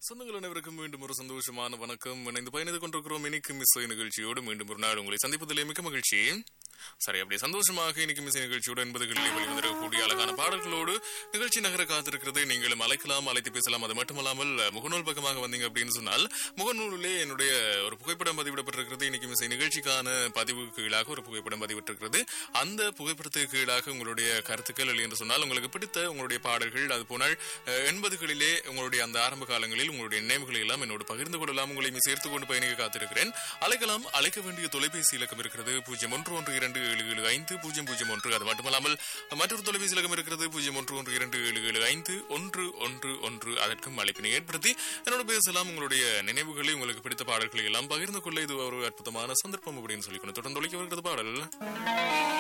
சொந்தங்கள் அனைவருக்கும் மீண்டும் ஒரு சந்தோஷமான வணக்கம் இணைந்து பயணித்துக் கொண்டிருக்கிறோம் இன்னைக்கு மிஸ்ஸை நிகழ்ச்சியோடு மீண்டும் ஒரு நாள் உங்களை சந்திப்பதிலே மிக்க மகிழ்ச்சி சரி அப்படி சந்தோஷமாக இன்னைக்கு மிஸ்ஸை நிகழ்ச்சியோடு எண்பதுகளிலே வெளிவந்திருக்கக்கூடிய அழகான பாடல்களோடு நிகழ்ச்சி நகர காத்திருக்கிறது நீங்களும் அழைக்கலாம் அழைத்து பேசலாம் அது மட்டுமல்லாமல் முகநூல் பக்கமாக வந்தீங்க அப்படின்னு சொன்னால் முகநூலிலே என்னுடைய ஒரு புகைப்படம் பதிவிடப்பட்டிருக்கிறது இன்னைக்கு மிஸ்ஸை நிகழ்ச்சிக்கான பதிவுக்கு கீழாக ஒரு புகைப்படம் பதிவிட்டிருக்கிறது அந்த புகைப்படத்துக்கு கீழாக உங்களுடைய கருத்துக்கள் இல்லை என்று சொன்னால் உங்களுக்கு பிடித்த உங்களுடைய பாடல்கள் அது போனால் அஹ், எண்பதுகளிலே உங்களுடைய அந்த ஆரம்ப காலங்களில் உங்களுடைய நினைவுகளை எல்லாம் என்னோடு பகிர்ந்து கொள்ளலாம் உங்களை இனி சேர்த்துக் கொண்டு பயணிக்க காத்திருக்கிறேன் அழைக்கலாம் அழைக்க வேண்டிய தொலைபேசி இலக்கம் இருக்கிறது பூஜ்ஜியம் ஒன்று ஒன்று இரண்டு ஏழு ஏழு ஐந்து பூஜ்ஜியம் பூஜ்ஜியம் ஒன்று அது மட்டுமல்லாமல் மற்றொரு தொலைபேசி இலக்கம் இருக்கிறது பூஜ்ஜியம் ஒன்று ஒன்று இரண்டு ஏழு ஏழு ஐந்து ஒன்று ஒன்று ஒன்று அதற்கும் அழைப்பினை ஏற்படுத்தி என்னோட பேசலாம் உங்களுடைய நினைவுகளை உங்களுக்கு பிடித்த பாடல்களை எல்லாம் பகிர்ந்து கொள்ள இது ஒரு அற்புதமான சந்தர்ப்பம் அப்படின்னு சொல்லி தொடர்ந்து ஒழிக்க வருகிறது பாடல்